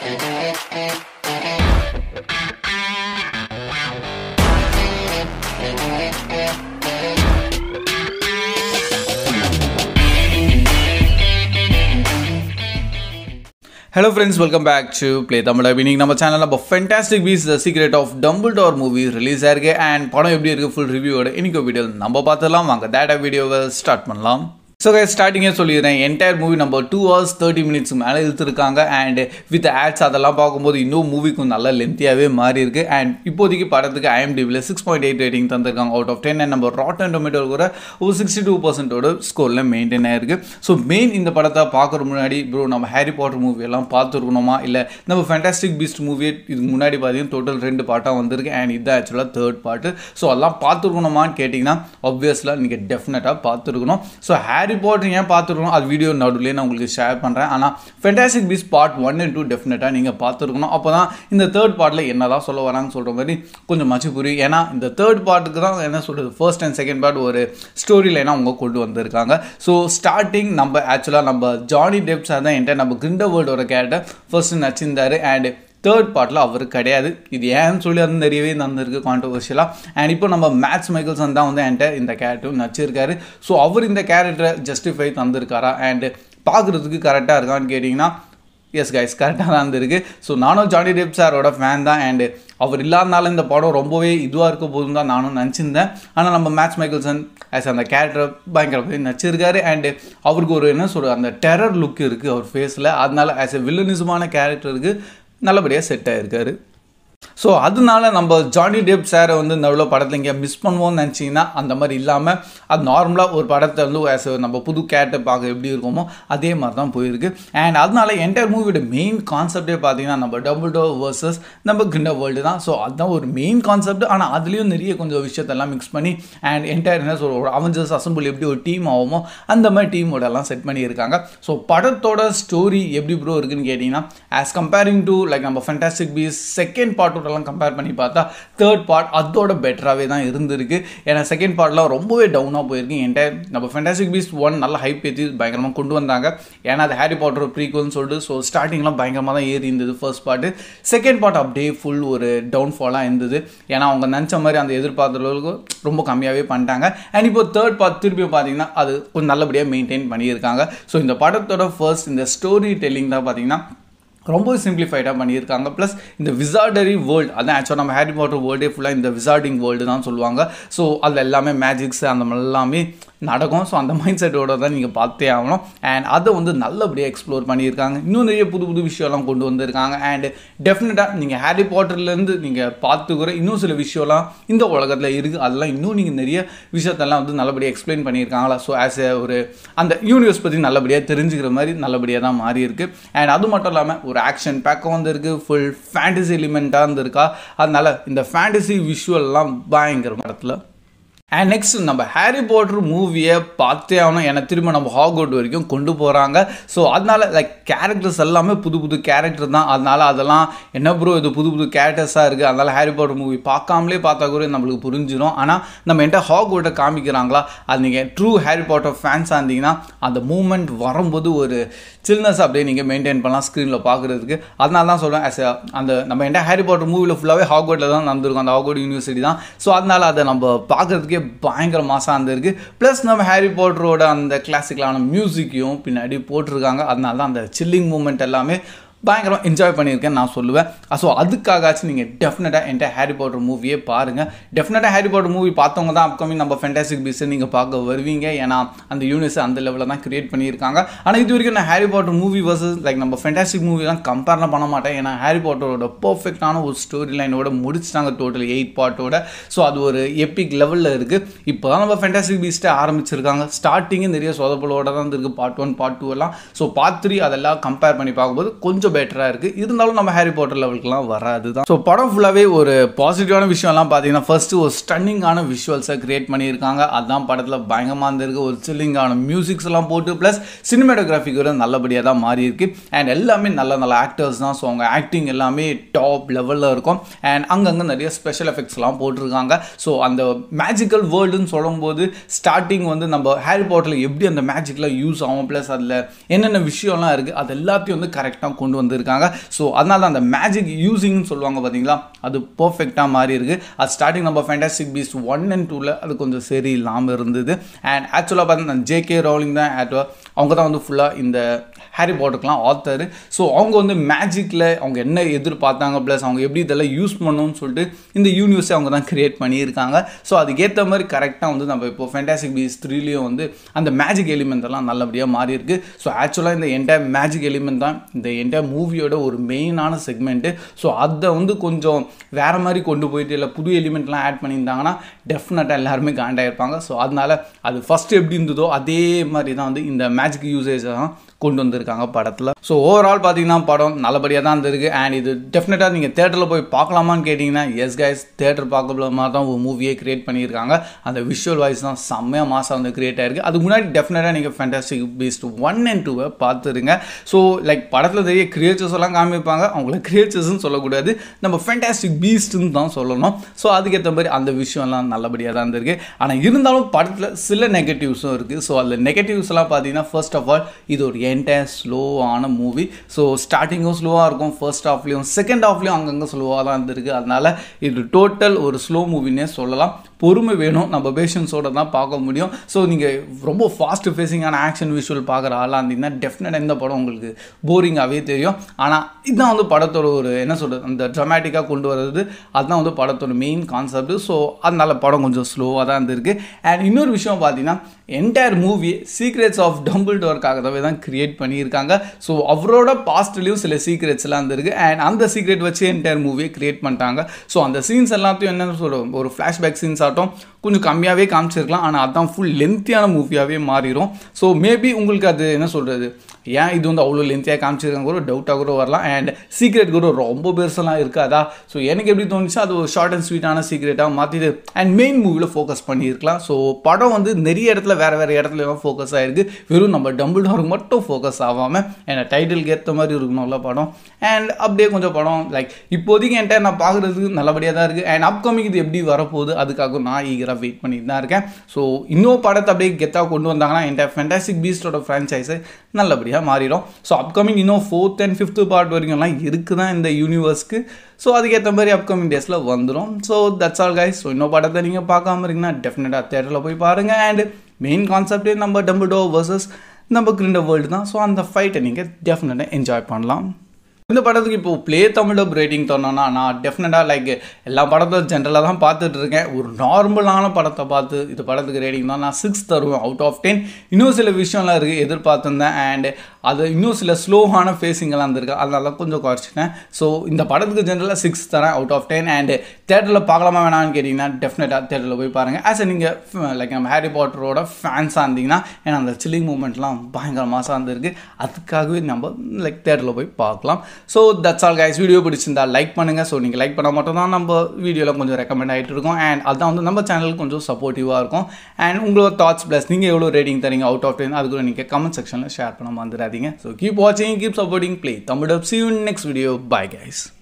hello friends welcome back to play Tamil இன்னைக்கு நம்ம சேனலில் நம்ம Fantastic Beasts the Secret of Dumbledore movie release ஆயிருக்கு அண்ட் படம் எப்படி இருக்குது ஃபுல் ரிவ்யூவோட இன்னைக்கு வீடியோ நம்ம பார்த்துலாம் வாங்க தேட்டா வீடியோவை ஸ்டார்ட் பண்ணலாம் ஸோ கை ஸ்டார்டிங்கே சொல்லிடுறேன் என்டையர் மூவி நம்ம டூ ஹவர்ஸ் தேர்ட்டி மினிட்ஸ் மேலே இழுத்துருக்காங்க அண்ட் வித் ஆட்ஸ் அதெல்லாம் பார்க்கும்போது இன்னும் மூவிக்கும் நல்ல லென்த்தியாகவே மாறி இருக்கு அண்ட் இப்போதைக்கு படத்துக்கு ஐஎம்டிபியில் சிக்ஸ் பாயிண்ட் எயிட் ரேட்டிங் தந்திருக்காங்க அவுட் ஆஃப் டென் அண்ட் நம்ம ராட்டன் டொமேட்டோ கூட ஒரு சிக்ஸ்டி டூ பர்சன்டோட ஸ்கோரில் மெயின்டைன் ஆயிருக்கு ஸோ மெயின் இந்த படத்தை பார்க்குற முன்னாடி ப்ரோ நம்ம ஹாரி பாட்டர் மூவி எல்லாம் பார்த்துருக்கணுமா இல்லை நம்ம ஃபேண்டாஸ்டிக் பீஸ்ட் மூவி இதுக்கு முன்னாடி பார்த்தீங்கன்னா டோட்டல் ரெண்டு பாட்டாக வந்திருக்கு அண்ட் இதுதான் ஆக்சுவலாக தேர்ட் பாட்டு ஸோ அதெல்லாம் பார்த்துருக்கணுமான்னு கேட்டிங்கன்னா ஆப்வியஸ்லாக நீங்கள் டெஃபினட்டாக பார்த்துருக்கணும் ஸோ ஹேரி பாட்டர் ஏன் பார்த்துருக்கணும் அது வீடியோ நடுவில் நான் உங்களுக்கு ஷேர் பண்ணுறேன் ஆனால் Fantastic Beasts part one and two டெஃபினட்டாக நீங்கள் பார்த்துருக்கணும் அப்போ தான் இந்த தேர்ட் பார்ட்டில் என்ன தான் சொல்ல வராங்கன்னு சொல்கிற மாதிரி கொஞ்சம் மச்சு புரியும் ஏன்னா இந்த தேர்ட் பார்ட்டுக்கு தான் என்ன சொல்கிறது ஃபர்ஸ்ட் அண்ட் செகண்ட் பார்ட் ஒரு ஸ்டோரி லைனாக அவங்க கொண்டு வந்திருக்காங்க ஸோ ஸ்டார்டிங் நம்ம ஆக்சுவலாக நம்ம ஜானி டெப்ஸாக தான் என்கிட்ட நம்ம கிண்ட வேர்ல்டோட கேரக்டர் ஃபர்ஸ்ட் நச்சிருந்தாரு அண்ட் தேர்ட் பார்ட்டில் அவர் கிடையாது இது ஏன்னு சொல்லி அது நிறையவே நடந்திருக்கு கான்ட்ரவர்ஷியலாக அண்ட் இப்போ நம்ம மேத்ஸ் மைக்கேல்சன் தான் வந்து என்கிட்ட இந்த கேரக்டரும் நச்சிருக்காரு ஸோ அவர் இந்த கேரக்டரை ஜஸ்டிஃபை தந்திருக்காரா அண்ட் பார்க்குறதுக்கு கரெக்டாக இருக்கான்னு கேட்டிங்கன்னா எஸ் கைஸ் கரெக்டாக தான் இருந்திருக்கு ஸோ நானும் ஜானி டெப் சாரோட ஃபேன் தான் அண்டு அவர் இல்லாதனால இந்த படம் ரொம்பவே இதுவாக இருக்க போதும் தான் நானும் நினச்சிருந்தேன் ஆனால் நம்ம மேட்ச் மைக்கேல்சன் ஆஸ் அந்த கேரக்டர் பயங்கர நடிச்சிருக்காரு அண்டு அவருக்கு ஒரு என்ன சொல்கிற அந்த டெரர் லுக் இருக்குது அவர் ஃபேஸில் அதனால ஆஸ் எ வில்லனிசமான கேரக்டருக்கு நல்லபடியாக செட் ஆகிருக்காரு ஸோ அதனால நம்ம ஜானி டெப் சாரை வந்து நடுவில் படத்தில் இங்கே மிஸ் பண்ணுவோம்னு நினச்சிங்கன்னா அந்த மாதிரி இல்லாமல் அது நார்மலாக ஒரு படத்தை வந்து ஆஸ் நம்ம புது கேரக்டர் பார்க்க எப்படி இருக்குமோ அதே மாதிரி தான் போயிருக்கு அண்ட் அதனால என்டையர் மூவியோட மெயின் கான்செப்டே பார்த்தீங்கன்னா நம்ம டபுள் டோ வர்சஸ் நம்ம கிண்ட வேர்ல்டு தான் ஸோ அதுதான் ஒரு மெயின் கான்செப்ட் ஆனால் அதுலேயும் நிறைய கொஞ்சம் விஷயத்தெல்லாம் மிக்ஸ் பண்ணி அண்ட் என்டையர் என்ன சொல்ற ஒரு அவஞ்சர்ஸ் அசம்பிள் எப்படி ஒரு டீம் ஆகுமோ அந்த மாதிரி டீமோட எல்லாம் செட் பண்ணியிருக்காங்க ஸோ படத்தோட ஸ்டோரி எப்படி ப்ரோ இருக்குன்னு கேட்டிங்கன்னா ஆஸ் கம்பேரிங் டு லைக் நம்ம ஃபென்டாஸ்டிக் பீஸ் செகண்ட் பார்ட்டோடலாம் கம்பேர் பண்ணி பார்த்தா தேர்ட் பார்ட் அதோட பெட்டராகவே தான் இருந்திருக்கு ஏன்னா செகண்ட் பார்ட்லாம் ரொம்பவே டவுனாக போயிருக்கு என்கிட்ட நம்ம ஃபென்டாஸ்டிக் பீஸ் ஒன் நல்ல ஹைப் ஏற்றி பயங்கரமாக கொண்டு வந்தாங்க ஏன்னா அது ஹாரி பாட்டர் ப்ரீக்வல்னு சொல்லிட்டு ஸோ ஸ்டார்டிங்லாம் பயங்கரமாக தான் ஏறி இருந்தது ஃபர்ஸ்ட் பார்ட்டு செகண்ட் பார்ட் அப்படியே ஃபுல் ஒரு டவுன்ஃபாலாக இருந்தது ஏன்னா அவங்க நினச்ச மாதிரி அந்த எதிர்பார்த்த அளவுக்கு ரொம்ப கம்மியாகவே பண்ணிட்டாங்க அண்ட் இப்போ தேர்ட் பார்ட் திருப்பி பார்த்தீங்கன்னா அது கொஞ்சம் நல்லபடியாக மெயின்டைன் பண்ணியிருக்காங்க ஸோ இந்த படத்தோட ஃபர்ஸ்ட் இந்த ஸ்டோரி டெல்லிங் தான் பார்த்தீங்கன்னா ரொம்ப சிம்பிளிஃபைடாக பண்ணியிருக்காங்க ப்ளஸ் இந்த விசார்டரி வேர்ல்டு அதான் ஆக்சுவலாக நம்ம ஹேரி வாட்டர் வேர்ல்டே ஃபுல்லாக இந்த விசார்டிங் வேர்ல்டு தான் சொல்லுவாங்க ஸோ அதில் எல்லாமே மேஜிக்ஸ் அந்த மாதிரி எல்லாமே நடக்கும் ஸோ அந்த மைண்ட் செட்டோட தான் நீங்கள் பார்த்தே ஆகணும் அண்ட் அதை வந்து நல்லபடியாக எக்ஸ்ப்ளோர் பண்ணியிருக்காங்க இன்னும் நிறைய புது புது விஷயம்லாம் கொண்டு வந்திருக்காங்க அண்ட் டெஃபினட்டாக நீங்கள் ஹேரி பாட்டர்லேருந்து நீங்கள் பார்த்துக்கிற இன்னும் சில விஷயம்லாம் இந்த உலகத்தில் இருக்குது அதெல்லாம் இன்னும் நீங்கள் நிறைய விஷயத்தெல்லாம் வந்து நல்லபடியாக எக்ஸ்பிளைன் பண்ணியிருக்காங்களா ஸோ ஆஸ் எ ஒரு அந்த யூனிவர்ஸ் பற்றி நல்லபடியாக தெரிஞ்சுக்கிற மாதிரி நல்லபடியாக தான் மாறி இருக்கு அண்ட் அது மட்டும் இல்லாமல் ஒரு ஆக்ஷன் பேக்கம் வந்துருக்கு ஃபுல் ஃபேண்டசி எலிமெண்ட்டாக இருந்திருக்கா அதனால இந்த ஃபேண்டசி விஷுவல்லாம் பயங்கர இடத்துல அண்ட் நெக்ஸ்ட் நம்ம ஹாரி பாட்டர் மூவியை பார்த்தே ஆகணும் ஏன்னா திரும்ப நம்ம ஹாகோட் வரைக்கும் கொண்டு போகிறாங்க ஸோ அதனால லைக் கேரக்டர்ஸ் எல்லாமே புது புது கேரக்டர் தான் அதனால அதெல்லாம் என்ன ப்ரோ இது புது புது கேரக்டர்ஸாக இருக்குது அதனால ஹாரி பாட்டர் மூவி பார்க்காமலே பார்த்தா கூட நம்மளுக்கு புரிஞ்சிடும் ஆனால் நம்ம என்கிட்ட ஹாகோட்டை காமிக்கிறாங்களா அது நீங்கள் ட்ரூ ஹாரி பாட்டர் ஃபேன்ஸாக இருந்தீங்கன்னா அந்த மூமெண்ட் வரும்போது ஒரு சில்னஸ் அப்படியே நீங்கள் மெயின்டைன் பண்ணலாம் ஸ்க்ரீனில் பார்க்குறதுக்கு அதனால தான் சொல்கிறேன் ஆஸ் அந்த நம்ம என்கிட்ட ஹாரி பாட்டர் மூவியில் ஃபுல்லாகவே ஹாகோட்டில் தான் நடந்திருக்கும் அந்த ஹாகோட் யூனிவர்சிட்டி தான் ஸோ அதனால அதை நம்ம பார்க்குறதுக்கே பயங்கர மாசாக இருந்திருக்கு ப்ளஸ் நம்ம ஹாரி பாட்டரோட அந்த கிளாசிக்கலான மியூசிக்கையும் பின்னாடி போட்டிருக்காங்க அதனால தான் அந்த சில்லிங் மூமெண்ட் எல்லாமே பயங்கரமாக என்ஜாய் பண்ணியிருக்கேன் நான் சொல்லுவேன் ஸோ அதுக்காகாச்சும் நீங்கள் டெஃபினட்டாக என்கிட்ட ஹாரி பாட்டர் மூவியே பாருங்கள் டெஃபினட்டாக ஹாரி பாட்டர் மூவி பார்த்தவங்க தான் அப்கமிங் நம்ம ஃபென்டாஸ்டிக் பீஸை நீங்கள் பார்க்க வருவீங்க ஏன்னா அந்த யூனிவர்ஸ் அந்த லெவலில் தான் கிரியேட் பண்ணியிருக்காங்க ஆனால் இது வரைக்கும் நான் Harry Potter movie versus like நம்ம ஃபென்டாஸ்டிக் மூவிலாம் கம்பேர்லாம் பண்ண மாட்டேன் ஏன்னா ஹாரி பாட்டரோட பர்ஃபெக்டான ஒரு ஸ்டோரி லைனோட முடிச்சிட்டாங்க டோட்டல் எயிட் பார்ட்டோட ஸோ அது ஒரு எப்பிக் லெவலில் இருக்குது இப்போ தான் நம்ம ஃபென்டாஸ்டிக் பீஸ்ட்டை ஆரம்பிச்சிருக்காங்க ஸ்டார்டிங்கே நிறைய சொதப்பலோட தான் இருக்குது பார்ட் ஒன் பார்ட் டூ எல்லாம் ஸோ பார்ட் த்ரீ அதெல்லாம் கம்பேர் பண்ணி பார்க்கும்போது கொஞ்சம் கொஞ்சம் பெட்டராக இருக்குது இருந்தாலும் நம்ம ஹாரி பாட்டர் லெவலுக்குலாம் வராது தான் ஸோ படம் ஃபுல்லாகவே ஒரு பாசிட்டிவான விஷயம்லாம் பார்த்தீங்கன்னா ஃபர்ஸ்ட்டு ஒரு ஸ்டன்னிங்கான விஷுவல்ஸை கிரியேட் பண்ணியிருக்காங்க அதுதான் படத்தில் பயங்கரமாக இருந்திருக்கு ஒரு சில்லிங்கான மியூசிக்ஸ் எல்லாம் போட்டு ப்ளஸ் சினிமேட்டோகிராஃபி கூட நல்லபடியாக தான் மாறி இருக்கு அண்ட் எல்லாமே நல்ல நல்ல ஆக்டர்ஸ் தான் ஸோ அவங்க ஆக்டிங் எல்லாமே டாப் லெவலில் இருக்கும் அண்ட் அங்கங்கே நிறைய ஸ்பெஷல் எஃபெக்ட்ஸ்லாம் போட்டிருக்காங்க ஸோ அந்த மேஜிக்கல் வேர்ல்டுன்னு சொல்லும்போது ஸ்டார்டிங் வந்து நம்ம ஹாரி பாட்டரில் எப்படி அந்த மேஜிக்லாம் யூஸ் ஆகும் ப்ளஸ் அதில் என்னென்ன விஷயம்லாம் இருக்குது அது எல்லாத்தையும் வந்து கரெக்டாக கொண்டு கொண்டு வந்திருக்காங்க ஸோ அதனால தான் அந்த மேஜிக் யூஸிங்னு சொல்லுவாங்க பார்த்தீங்களா அது பர்ஃபெக்டாக மாறி இருக்கு அது ஸ்டார்டிங் நம்ம ஃபேண்டாஸ்டிக் பீஸ் ஒன் அண்ட் டூவில் அது கொஞ்சம் சரி இல்லாமல் இருந்தது அண்ட் ஆக்சுவலாக பார்த்தீங்கன்னா ஜேகே ரோலிங் தான் ஆக்சுவலாக அவங்க தான் வந்து ஃபுல்லாக இந்த ஹாரி பாட்டருக்குலாம் ஆத்தர் ஸோ அவங்க வந்து மேஜிக்கில் அவங்க என்ன எதிர்பார்த்தாங்க ப்ளஸ் அவங்க எப்படி இதெல்லாம் யூஸ் பண்ணணும்னு சொல்லிட்டு இந்த யூனிவர்ஸை அவங்க தான் கிரியேட் பண்ணியிருக்காங்க ஸோ அதுக்கேற்ற மாதிரி கரெக்டாக வந்து நம்ம இப்போ ஃபேண்டாஸ்டிக் பீஸ் த்ரீலேயும் வந்து அந்த மேஜிக் எலிமெண்ட் எல்லாம் நல்லபடியாக மாறி இருக்கு ஸோ ஆக்சுவலாக இந்த என்டையர் மேஜிக் எலிமெண்ட் தான் இந்த என்டையர் மூவியோட ஒரு மெயினான செக்மெண்ட்டு ஸோ அதை வந்து கொஞ்சம் வேறு மாதிரி கொண்டு போயிட்டு இல்லை புது எலிமெண்ட்லாம் ஆட் பண்ணியிருந்தாங்கன்னா டெஃபினட்டாக எல்லாருமே காண்டாயிருப்பாங்க ஸோ அதனால அது ஃபஸ்ட்டு எப்படி இருந்ததோ அதே மாதிரி தான் வந்து இந்த மேஜிக் யூசேஜ் தான் கொண்டு வந்திருக்காங்க படத்தில் ஸோ ஓவரால் பார்த்தீங்கன்னா படம் நல்லபடியாக தான் இருந்திருக்கு அண்ட் இது டெஃபினட்டாக நீங்கள் தேட்டரில் போய் பார்க்கலாமான்னு கேட்டிங்கன்னா எஸ் கைஸ் தேட்டர் பார்க்கல மாதிரி தான் ஒரு மூவியே கிரியேட் பண்ணியிருக்காங்க அந்த விஷுவல் வாய்ஸ் தான் செம்மையாக மாதம் வந்து கிரியேட் ஆயிருக்கு அதுக்கு முன்னாடி டெஃபினட்டாக நீங்கள் ஃபேண்டாஸ்டிக் பீஸ்ட் ஒன் அண்ட் டூவை பார்த்துருங்க ஸோ லைக் படத்தில் தெரிய கிரியேச்சர்ஸ் எல்லாம் காமிப்பாங்க அவங்கள கிரியேச்சர்ஸ்னு சொல்லக்கூடாது நம்ம ஃபேண்டாஸ்டிக் பீஸ்ட்னு தான் சொல்லணும் ஸோ அதுக்கேற்ற மாதிரி அந்த விஷயம்லாம் நல்லபடியாக தான் இருந்திருக்கு ஆனால் இருந்தாலும் படத்தில் சில நெகட்டிவ்ஸும் இருக்குது ஸோ அதில் நெகட்டிவ்ஸ்லாம் பார்த்தீங்கன்னா ஃபர்ஸ்ட் ஆஃப் ஆல் இது ஒரு என்டையர் ஸ்லோவான மூவி ஸோ ஸ்டார்டிங்கும் ஸ்லோவாக இருக்கும் ஃபர்ஸ்ட் ஹாஃப்லேயும் செகண்ட் ஹாஃப்லேயும் அங்கங்கே ஸ்லோவாக தான் இருந்திருக்கு அதனால இது டோட்டல் ஒரு ஸ்லோ மூவினே சொல்லலாம் பொறுமை வேணும் நம்ம பேஷன்ஸோட தான் பார்க்க முடியும் ஸோ நீங்கள் ரொம்ப ஃபாஸ்ட் ஃபேஸிங்கான ஆக்ஷன் விஷுவல் பார்க்குற ஆளாக இருந்தீங்கன்னா டெஃபினட்டாக இந்த படம் உங்களுக்கு போரிங்காகவே தெரியும் ஆனால் இதுதான் வந்து படத்தோட ஒரு என்ன சொல்கிறது அந்த ட்ரமேட்டிக்காக கொண்டு வர்றது அதுதான் வந்து படத்தோட மெயின் கான்செப்ட் ஸோ அதனால படம் கொஞ்சம் ஸ்லோவாக தான் இருந்திருக்கு அண்ட் இன்னொரு விஷயம் பார்த்தீங்கன்னா என்டையர் மூவி சீக்ரெட்ஸ் ஆஃப் டம்பிள் டோருக்காகவே தான் கிரியேட் பண்ணியிருக்காங்க ஸோ அவரோட பாஸ்ட்லேயும் சில சீக்ரெட்ஸ்லாம் இருந்திருக்கு அண்ட் அந்த சீக்ரெட் வச்சு என்டையர் மூவியை கிரியேட் பண்ணிட்டாங்க ஸோ அந்த சீன்ஸ் எல்லாத்தையும் என்ன சொல்கிறோம் ஒரு ஃப்ளாஷ்பேக் சீன்ஸ் ஆகட்டும் கொஞ்சம் கம்மியாகவே காமிச்சிருக்கலாம் ஆனால் அதான் ஃபுல் லென்த்தியான மூவியாகவே மாறிடும் ஸோ மேபி உங்களுக்கு அது என்ன சொல்கிறது ஏன் இது வந்து அவ்வளோ லென்த்தியாக காமிச்சிருக்காங்க கூட டவுட்டாக கூட வரலாம் அண்ட் சீக்ரெட் கூட ரொம்ப பெருசெல்லாம் இருக்காதா ஸோ எனக்கு எப்படி தோணுச்சு அது ஒரு ஷார்ட் அண்ட் ஸ்வீட்டான சீக்ரெட்டாக மாற்றிது அண்ட் மெயின் மூவியில் ஃபோக்கஸ் பண்ணியிருக்கலாம் ஸோ படம் வந்து நிறைய இடத்துல வேறு வேறு இடத்துல ஃபோக்கஸ் ஆகிருக்கு வெறும் நம்ம டம்பிள் டோருக்கு மட்டும் ஃபோக்கஸ் ஆகாமல் ஏன்னா டைட்டிலுக்கு ஏற்ற மாதிரி இருக்கணும்ல படம் அண்ட் அப்படியே கொஞ்சம் படம் லைக் இப்போதைக்கு என்கிட்ட நான் பார்க்குறதுக்கு நல்லபடியாக தான் இருக்குது அண்ட் அப்கமிங் இது எப்படி வரப்போகுது அதுக்காக நான் ஈகராக வெயிட் பண்ணிட்டு தான் இருக்கேன் ஸோ இன்னும் படத்தை அப்படியே கெத்தாக கொண்டு வந்தாங்கன்னா என்கிட்ட ஃபென்டாஸ்டிக் பீஸ்டோட ஃப்ரான்ச்சைஸை நல்லபடியாக மாறிடும் ஸோ அப்கமிங் இன்னும் ஃபோர்த் அண்ட் ஃபிஃப்த்து பார்ட் வரைக்கும்லாம் இருக்குது தான் இந்த யூனிவர்ஸ்க்கு ஸோ அதுக்கேற்ற மாதிரி அப்கமிங் டேஸில் வந்துடும் so that's all guys so இன்னும் படத்தை நீங்கள் பார்க்காம இருக்கீங்கன்னா டெஃபினட்டாக தேட்டரில் போய் பாருங்கள் அண்ட் மெயின் கான்செப்டே நம்ம டம்பிள்டோ வர்சஸ் நம்ம கிரிண்ட வேர்ல்டு தான் ஸோ அந்த ஃபைட்டை நீங்கள் டெஃபினட்டாக என்ஜாய் பண்ணலாம் இந்த படத்துக்கு இப்போ ப்ளே தமிழ் டப் ரேட்டிங் தரணும்னா நான் டெஃபினட்டாக லைக் எல்லா படத்தையும் ஜென்ரலாக தான் பார்த்துட்டு இருக்கேன் ஒரு நார்மலான படத்தை பார்த்து இது படத்துக்கு ரேட்டிங் தான் நான் சிக்ஸ் தருவேன் அவுட் ஆஃப் டென் இன்னும் சில விஷயம்லாம் இருக்குது எதிர்பார்த்துருந்தேன் அண்ட் அது இன்னும் சில ஸ்லோவான ஃபேஸிங்கெல்லாம் இருந்திருக்கு அதனால கொஞ்சம் குறைச்சிட்டேன் ஸோ இந்த படத்துக்கு ஜென்ரலாக சிக்ஸ் தரேன் அவுட் ஆஃப் டென் அண்ட் தேட்டரில் பார்க்கலாமா வேணாம்னு கேட்டிங்கன்னா டெஃபினட்டாக தேட்டரில் போய் பாருங்கள் ஆஸ் நீங்கள் லைக் நம்ம ஹாரி பாட்டரோட ஃபேன்ஸாக இருந்தீங்கன்னா ஏன்னா அந்த சில்லிங் மூமெண்ட்லாம் பயங்கர மாசாக இருந்திருக்கு அதுக்காகவே நம்ம லைக் தேட்டரில் போய் பார்க்கலாம் so that's all guys video பிடிச்சிருந்தா லைக் பண்ணுங்கள் ஸோ நீங்கள் லைக் பண்ணால் மட்டும் தான் நம்ம வீடியோவில் கொஞ்சம் ரெக்கமெண்ட் ஆகிட்டு இருக்கோம் அண்ட் அதுதான் வந்து நம்ம சேனலுக்கு கொஞ்சம் சப்போர்ட்டிவாக இருக்கும் அண்ட் உங்களோட தாட்ஸ் ப்ளஸ் நீங்கள் எவ்வளோ ரேட்டிங் தரீங்க அவுட் ஆஃப் டென் அதுக்குள்ள நீங்கள் கமெண்ட் செக்ஷனில் ஷேர் பண்ண மறந்துடாதீங்க ஸோ கீப் வாட்சிங் keep supporting play Tamil see you next video bye guys